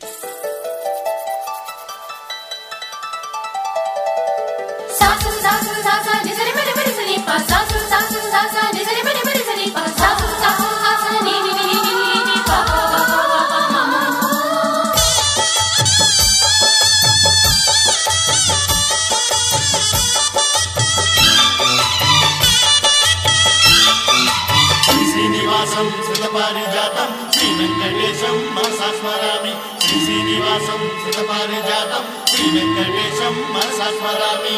sauce సాసు సాసా నిజరి మిరి మిరి సని పా సాసు సాసు సాసా నిజరి మిరి మిరి సని పా సాసు సాసు సాసా ని ని ని ని ని ని ని పా పా పా పా పా పా మా మా శ్రీ శ్రీనివాసం సుతపారిజాతం శ్రీ వెంకటేశం మనసా స్మరామి శ్రీ శ్రీనివాసం సుతపారిజాతం శ్రీ వెంకటేశం మనసా స్మరామి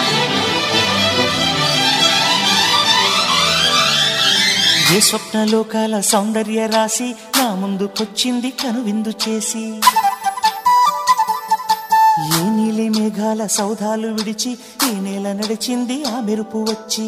ఏ స్వప్నలోకాల సౌందర్య రాశి నా ముందుకొచ్చింది కనువిందు చేసి ఏ నీలి మేఘాల సౌధాలు విడిచి ఈ నేల నడిచింది ఆ మెరుపు వచ్చి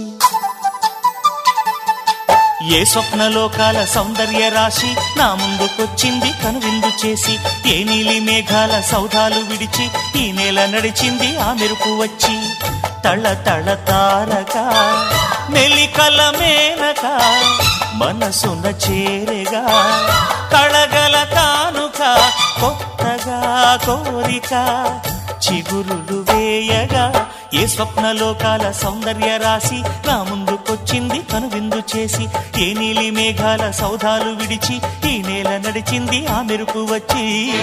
ఏ స్వప్నలోకాల సౌందర్య రాశి నా ముందుకొచ్చింది కనువిందు చేసి ఏ నీలి మేఘాల సౌధాలు విడిచి ఈ నేల నడిచింది ఆ మెరుపు వచ్చి తళ తళ తారక మెలికల మేనక మనసున చేరగా కళగల కానుక కొత్తగా కోరిక చిగురులు వేయగా ఏ స్వప్నలోకాల సౌందర్య రాశి నా ముందుకొచ్చింది కనువిందు చేసి ఏ నీలి మేఘాల సౌధాలు విడిచి ఈ నేల నడిచింది ఆ మెరుపు వచ్చి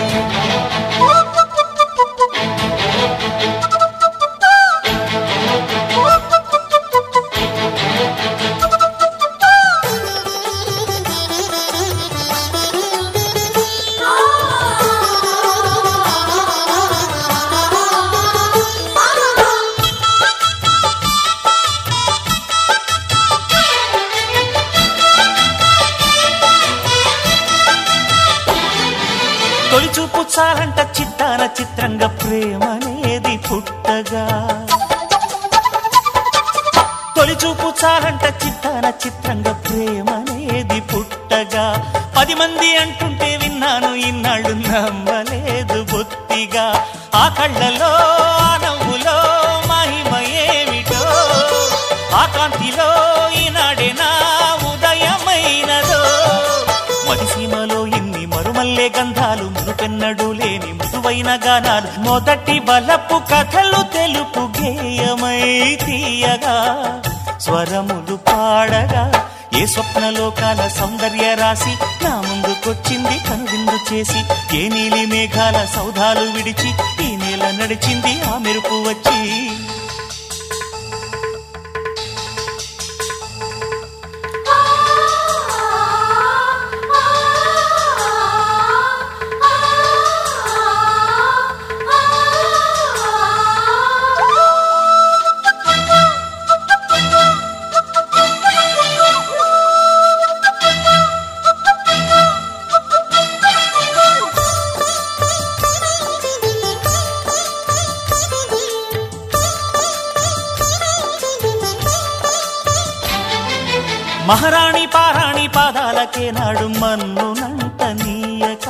తొలి చూపు చాలంట చిత్తాన చిత్రంగా ప్రేమనేది పుట్టగా తొలి చూపు చాలంట చిత్తాన చిత్రంగా ప్రేమనేది పుట్టగా పది మంది అంటుంటే విన్నాను ఇన్నాళ్ళు నమ్మలేదు బొత్తిగా ఆ కళ్ళలో ఆ నవ్వులో మహిమ ఏమిటో ఆ కాంతిలో ఈనాడే నా ఉదయమైనదో మదిసీమలో ఇన్ని మరుమల్లే గంధాలు మునుపెన్నడు లేని మృదువైన గానాలు మొదటి బలపు కథలు తెలుపు గేయమై తీయగా స్వరములు పాడగా ఏ స్వప్నలోకాల సౌందర్య రాశి నా ముందుకొచ్చింది కనువిందు చేసి ఏ నీలి మేఘాల సౌధాలు విడిచి ఈ నేల నడిచింది ఆ మెరుపు వచ్చి మహారాణి పారాణి పాదాలకే నాడు మన్నునంట నీయక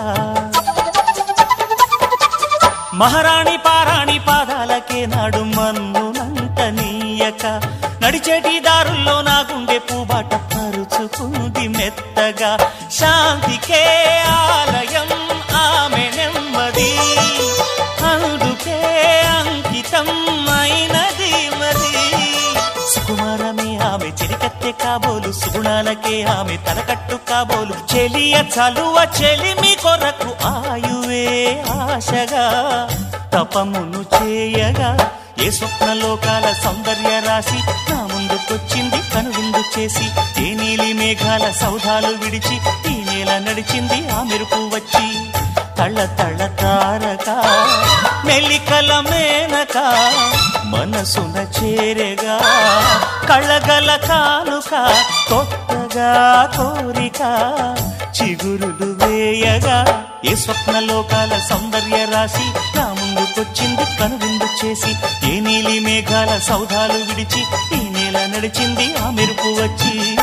మహారాణి పారాణి పాదాలకే నాడు మన్నునంట నీయక నడిచేటి దారుల్లో నా గుండె పూబాట పరుచుకుంది మెత్తగా శాంతికే ఆలయం ఆమె నెమ్మది అందుకే అంకితం అయినది మరి సుకుమారమే ఆమె చెలికత్తె కాబోలు సుగుణాలకే ఆమె తలకట్టు కాబోలు చెలియ చలువ చెలిమి కొరకు ఆయువే ఆశగా తపమును చేయగా ఏ స్వప్నలోకాల సౌందర్య రాశి నా ముందుకొచ్చింది కనువిందు చేసి ఏ నీలి మేఘాల సౌధాలు విడిచి ఈ నేల నడిచింది ఆ మెరుపు వచ్చి తళ్ళ తళ్ళ తారక మెలికల మేనక మనసున చేరగా కళ్ళగల కానుక కొత్తగా కోరిక చిగురులు వేయగా ఏ స్వప్నలోకాల సౌందర్య రాశి నా ముందుకొచ్చింది కనువిందు చేసి ఏ నీలి మేఘాల సౌధాలు విడిచి ఈ నేల నడిచింది ఆ మెరుపు వచ్చి